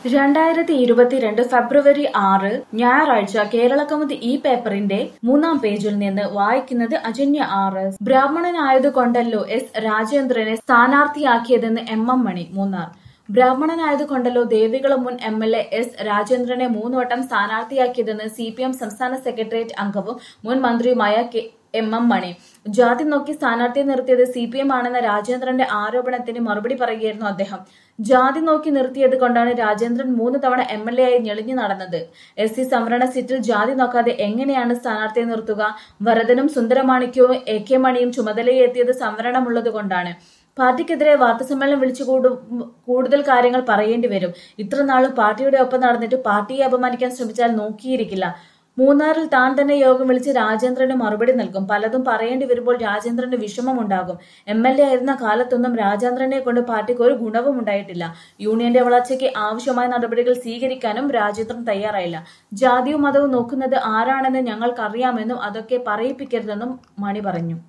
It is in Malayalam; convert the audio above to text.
രണ്ടായിരത്തി ഇരുപത്തിരണ്ട് ഫെബ്രുവരി ആറ് ഞായറാഴ്ച കേരള കൗമുദി ഈ പേപ്പറിന്റെ മൂന്നാം പേജിൽ നിന്ന് വായിക്കുന്നത് അജന്യ ആർ എസ് ബ്രാഹ്മണനായതുകൊണ്ടല്ലോ എസ് രാജേന്ദ്രനെ സ്ഥാനാർത്ഥിയാക്കിയതെന്ന് എം എം മണി മൂന്നാർ ബ്രാഹ്മണനായതുകൊണ്ടല്ലോ ദേവികുളം മുൻ എം എൽ എ എസ് രാജേന്ദ്രനെ മൂന്നുവട്ടം സ്ഥാനാർത്ഥിയാക്കിയതെന്ന് സി പി എം സംസ്ഥാന സെക്രട്ടേറിയറ്റ് അംഗവും മുൻ മന്ത്രിയുമായ കെ എം എം മണി ജാതി നോക്കി സ്ഥാനാർത്ഥിയെ നിർത്തിയത് സി പി എം ആണെന്ന രാജേന്ദ്രന്റെ ആരോപണത്തിന് മറുപടി പറയുകയായിരുന്നു അദ്ദേഹം ജാതി നോക്കി നിർത്തിയത് കൊണ്ടാണ് രാജേന്ദ്രൻ മൂന്ന് തവണ എം എൽ എ ആയി ഞെളിഞ്ഞു നടന്നത് എസ് സി സംവരണ സീറ്റിൽ ജാതി നോക്കാതെ എങ്ങനെയാണ് സ്ഥാനാർത്ഥിയെ നിർത്തുക വരദനും സുന്ദരമാണിക്യവും എ കെ മണിയും ചുമതലയെത്തിയത് സംവരണമുള്ളത് കൊണ്ടാണ് പാർട്ടിക്കെതിരെ വാർത്താസമ്മേളനം വിളിച്ചു കൂടു- കൂടുതൽ കാര്യങ്ങൾ പറയേണ്ടി വരും ഇത്രനാളും പാർട്ടിയുടെ ഒപ്പം നടന്നിട്ട് പാർട്ടിയെ അപമാനിക്കാൻ ശ്രമിച്ചാൽ നോക്കിയിരിക്കില്ല മൂന്നാറിൽ താൻ തന്നെ യോഗം വിളിച്ച് രാജേന്ദ്രന് മറുപടി നൽകും പലതും പറയേണ്ടി വരുമ്പോൾ രാജേന്ദ്രന് വിഷമമുണ്ടാകും എം എൽ എ ആയിരുന്ന കാലത്തൊന്നും രാജേന്ദ്രനെ കൊണ്ട് പാർട്ടിക്ക് ഒരു ഗുണവും ഉണ്ടായിട്ടില്ല യൂണിയന്റെ വളർച്ചയ്ക്ക് ആവശ്യമായ നടപടികൾ സ്വീകരിക്കാനും രാജേന്ദ്രൻ തയ്യാറായില്ല ജാതിയും മതവും നോക്കുന്നത് ആരാണെന്ന് ഞങ്ങൾക്കറിയാമെന്നും അതൊക്കെ പറയിപ്പിക്കരുതെന്നും മണി പറഞ്ഞു